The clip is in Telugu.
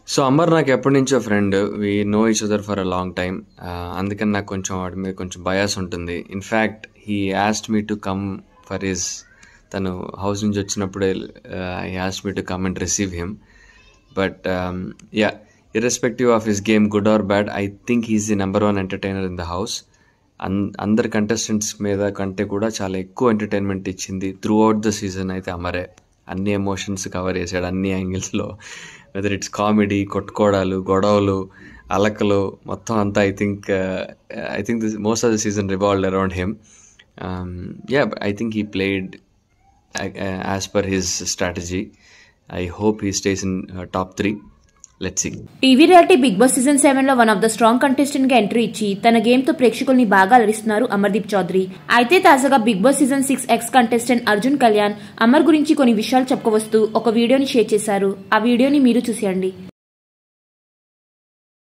సో అమర్ నాకు ఎప్పటి నుంచో friend we know each other for a long time అందుకని నాకు కొంచెం వాడి మీద కొంచెం బయాస్ ఉంటుంది in fact he asked me to come for his తను హౌస్ నుంచి వచ్చినప్పుడే he asked me to come and receive him but yeah irrespective of his game good or bad I think he's the number one entertainer in the house అన్ అందరి కంటెస్టెంట్స్ మీద కంటే కూడా చాలా ఎక్కువ ఎంటర్టైన్మెంట్ ఇచ్చింది త్రూ అవుట్ ద సీజన్ అయితే అమరే అన్ని ఎమోషన్స్ కవర్ చేశాడు అన్ని యాంగిల్స్లో వెదర్ ఇట్స్ కామెడీ కొట్టుకోవడాలు గొడవలు అలకలు మొత్తం అంతా I think I think this most of the season revolved around him yeah I think he played as per his strategy I hope he stays in top three let see TV reality Bigg Boss season seven లో one of the strong contestant గా ఎంట్రీ ఇచ్చి తన గేమ్ తో ప్రేక్షకుల్ని బాగా అలరిస్తున్నారు అమర్దీప్ చౌదరి అయితే తాజాగా Bigg Boss season six ex contestant Arjun Kalyan Amar గురించి కొన్ని విషయాలు చెప్పుకోవస్తూ ఒక వీడియోని షేర్ చేశారు ఆ వీడియోని మీరు చూసేయండి